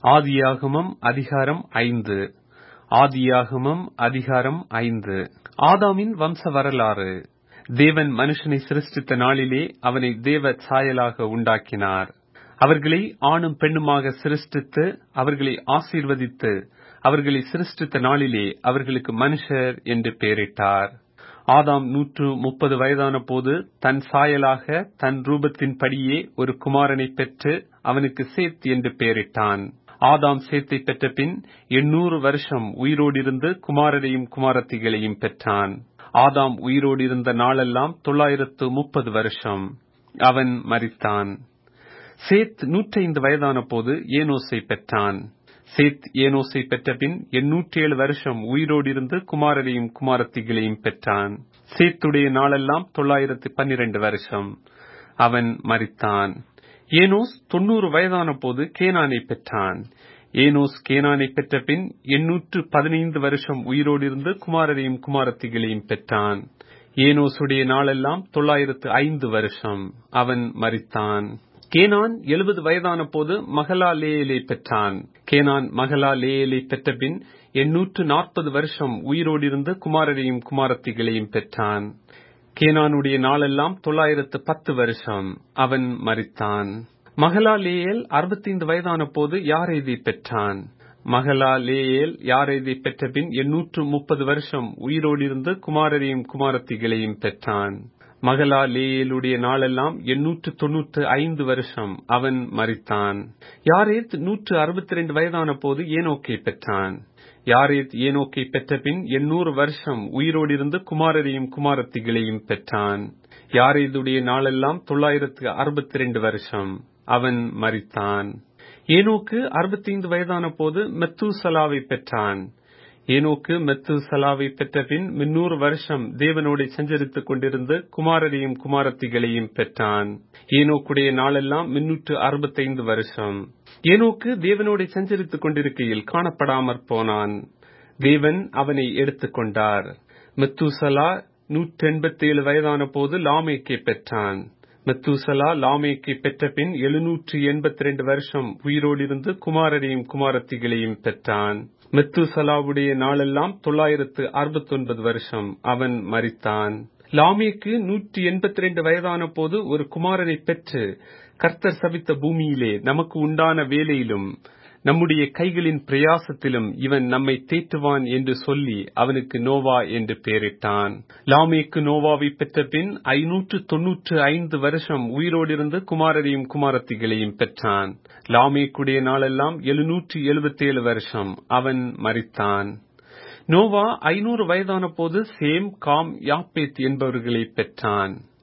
ஆதியாகமம் அதிகாரம் ஐந்து ஆதியாகமம் அதிகாரம் ஐந்து ஆதாமின் வம்ச வரலாறு தேவன் மனுஷனை சிருஷ்டித்த நாளிலே அவனை தேவ சாயலாக உண்டாக்கினார் அவர்களை ஆணும் பெண்ணுமாக சிருஷ்டித்து அவர்களை ஆசீர்வதித்து அவர்களை சிருஷ்டித்த நாளிலே அவர்களுக்கு மனுஷர் என்று பெயரிட்டார் ஆதாம் நூற்று முப்பது வயதான போது தன் சாயலாக தன் ரூபத்தின் படியே ஒரு குமாரனை பெற்று அவனுக்கு சேத் என்று பெயரிட்டான் ஆதாம் சேத்தை பெற்ற பின் எண்ணூறு வருஷம் உயிரோடிருந்து குமாரரையும் குமாரத்திகளையும் பெற்றான் ஆதாம் உயிரோடு இருந்த நாளெல்லாம் தொள்ளாயிரத்து முப்பது வருஷம் அவன் மரித்தான் சேத் நூற்றைந்து வயதான போது ஏனோஸை பெற்றான் சேத் ஏனோஸை பெற்ற பின் எண்ணூற்றி ஏழு வருஷம் உயிரோடு இருந்து குமாரரையும் குமாரத்திகளையும் பெற்றான் சேத்துடைய நாளெல்லாம் தொள்ளாயிரத்து பன்னிரண்டு வருஷம் அவன் மரித்தான் ஏனோஸ் தொன்னூறு வயதான போது கேனானை பெற்றான் ஏனோஸ் கேனானை பெற்ற பின் எண்ணூற்று பதினைந்து வருஷம் உயிரோடு இருந்து குமாரரையும் குமாரத்திகளையும் பெற்றான் ஏனோசுடைய நாளெல்லாம் தொள்ளாயிரத்து ஐந்து வருஷம் அவன் மரித்தான் கேனான் எழுபது வயதான போது மகளா லேயலை பெற்றான் கேனான் மகளா லேயலை பெற்ற பின் எண்ணூற்று நாற்பது வருஷம் உயிரோடு இருந்து குமாரரையும் குமாரத்திகளையும் பெற்றான் கேனானுடைய நாளெல்லாம் தொள்ளாயிரத்து பத்து வருஷம் அவன் மரித்தான் மகளா லேயல் அறுபத்தைந்து வயதான போது யாரேதை பெற்றான் மகளா லேயேல் யாரேதை பெற்ற பின் எண்ணூற்று முப்பது வருஷம் உயிரோடு இருந்து குமாரரையும் குமாரத்திகளையும் பெற்றான் மகளா லேயலுடைய நாளெல்லாம் எண்ணூற்று தொன்னூற்று ஐந்து வருஷம் அவன் மரித்தான் யாரேத் நூற்று அறுபத்தி ரெண்டு வயதான போது ஏனோக்கை பெற்றான் யாரேத் ஏனோக்கை பெற்ற பின் எண்ணூறு வருஷம் உயிரோடு இருந்து குமாரரையும் குமாரத்திகளையும் பெற்றான் யாரேதுடைய நாளெல்லாம் தொள்ளாயிரத்து அறுபத்தி ரெண்டு வருஷம் அவன் மரித்தான் ஏனோக்கு அறுபத்தைந்து வயதான போது மெத்தூசலாவை பெற்றான் ஏனோக்கு மெத்து சலாவை பெற்ற பின் முன்னூறு வருஷம் தேவனோடு சஞ்சரித்துக் கொண்டிருந்து குமாரரையும் குமாரத்திகளையும் பெற்றான் ஏனோக்குடைய நாளெல்லாம் முன்னூற்று அறுபத்தைந்து வருஷம் ஏனோக்கு தேவனோடு சஞ்சரித்துக் கொண்டிருக்கையில் காணப்படாமற் போனான் தேவன் அவனை எடுத்துக்கொண்டார் மெத்துசலா நூற்றி எண்பத்தி ஏழு வயதான போது லாமேக்கை பெற்றான் மெத்துசலா லாமேக்கை பெற்ற பின் எழுநூற்றி எண்பத்தி ரெண்டு வருஷம் உயிரோடு இருந்து குமாரரையும் குமாரத்திகளையும் பெற்றான் மெத்துசலாவுடைய நாளெல்லாம் தொள்ளாயிரத்து அறுபத்தி ஒன்பது வருஷம் அவன் மரித்தான் லாமேக்கு நூற்றி எண்பத்தி ரெண்டு வயதான போது ஒரு குமாரனை பெற்று கர்த்தர் சபித்த பூமியிலே நமக்கு உண்டான வேலையிலும் நம்முடைய கைகளின் பிரயாசத்திலும் இவன் நம்மை தேற்றுவான் என்று சொல்லி அவனுக்கு நோவா என்று பெயரிட்டான் லாமேக்கு நோவாவை பெற்ற பின் ஐநூற்று தொன்னூற்று ஐந்து வருஷம் உயிரோடிருந்து குமாரரையும் குமாரத்திகளையும் பெற்றான் லாமேக்குடைய நாளெல்லாம் எழுநூற்றி எழுபத்தி ஏழு வருஷம் அவன் மரித்தான் நோவா ஐநூறு வயதான போது சேம் காம் யாப்பேத் என்பவர்களை பெற்றான்